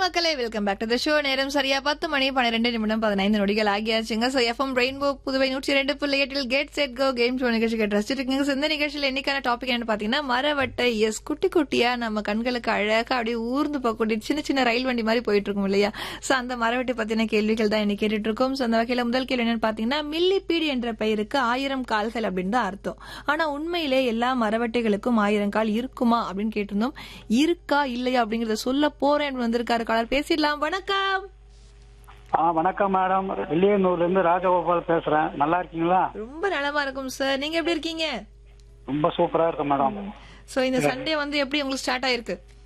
மக்களே welcome back to the show நேரம் சரியா பத்து மணி பன்னிரெண்டு நிமிடம் பதினைந்து நொடிகள் ஆகியாச்சுங்க ஸோ எஃப்எம் ரெயின்போ புதுவை நூற்றி ரெண்டு புள்ளி எட்டில் get set go game show நிகழ்ச்சி கேட்டு ரசிச்சிட்டு இருக்கீங்க So, இந்த நிகழ்ச்சியில் இன்னைக்கான டாபிக் என்ன பாத்தீங்கன்னா மரவட்டை எஸ் குட்டி குட்டியா நம்ம கண்களுக்கு அழகா அப்படியே ஊர்ந்து போகக்கூடிய சின்ன சின்ன ரயில் வண்டி மாதிரி போயிட்டு இருக்கும் இல்லையா சோ அந்த மரவட்டை பத்தின கேள்விகள் தான் இன்னைக்கு கேட்டுட்டு இருக்கோம் சோ அந்த வகையில முதல் கேள்வி என்னன்னு பாத்தீங்கன்னா மில்லிபீடு என்ற பெயருக்கு ஆயிரம் கால்கள் அப்படின்னு தான் அர்த்தம் ஆனா உண்மையிலே எல்லா மரவட்டைகளுக்கும் ஆயிரம் கால் இருக்குமா அப்படின்னு கேட்டிருந்தோம் இருக்கா இல்லையா அப்படிங்கறத சொல்ல போறேன் வந்திருக்காரு காலர் பேசிடலாம் வணக்கம் ஆ வணக்கம் மேடம் வில்லியனூர்ல இருந்து ராஜகோபால் பேசுறேன் நல்லா இருக்கீங்களா ரொம்ப நலமா இருக்கும் சார் நீங்க எப்படி இருக்கீங்க ரொம்ப சூப்பரா இருக்கு மேடம் சோ இந்த சண்டே வந்து எப்படி உங்களுக்கு ஸ்டார்ட் ஆயிருக்கு